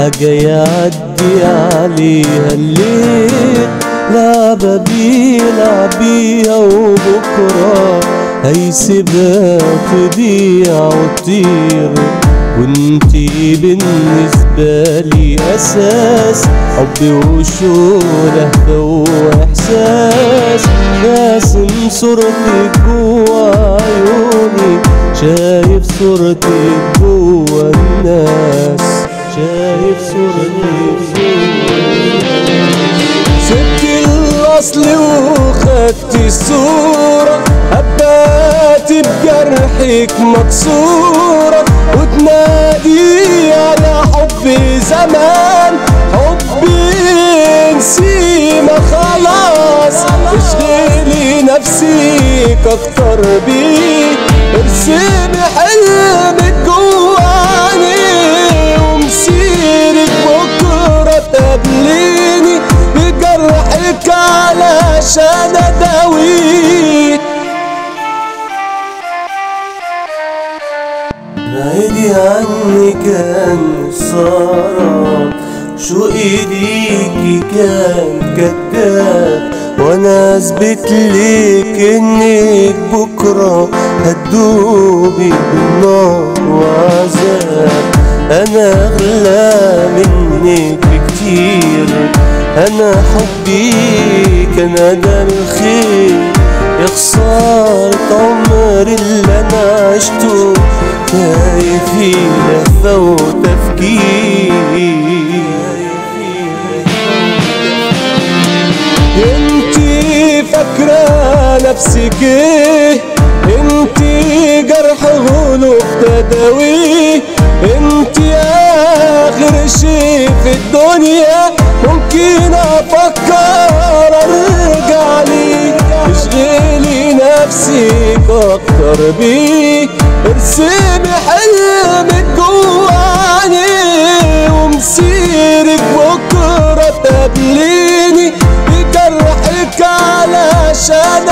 حاجة يعدي عليها الليل لعبة بيلعب بيها وبكرة هيسيبها تضيع وتطير وانتي بالنسبة لي أساس حب وشولة وإحساس راسم صورتك جوا عيوني شايف صورتك جوا الناس شايف صورتك جوا سبت الأصل وخدت الصورة هبات بجرحك مكسورة وتنادي على حب زمان حبي نسيمة خلاص اشغلي نفسك اكتر بيه ارسمي حلمك جواني ومسيرك بكرة تقابليني بجرحك علشان اداويك بعيدي عني كان صار شوقي ليكي كان كذاب وانا اثبت ليك انك بكره هتدوبي بالنار وعذاب انا اغلى منك بكتير انا حبي كان ده الخير يا خسارة عمري اللي انا عشته تايه في لهفة وتفكير انتي فاكرة نفسك ايه انتي جرح غلوب تداويه انتي اخر شي في الدنيا ممكن افكر ارجع ليك اشغلي نفسك اكتر بيه ارسمي حلمك جواني ومسيرك بكره تقابليني بجرحك علشان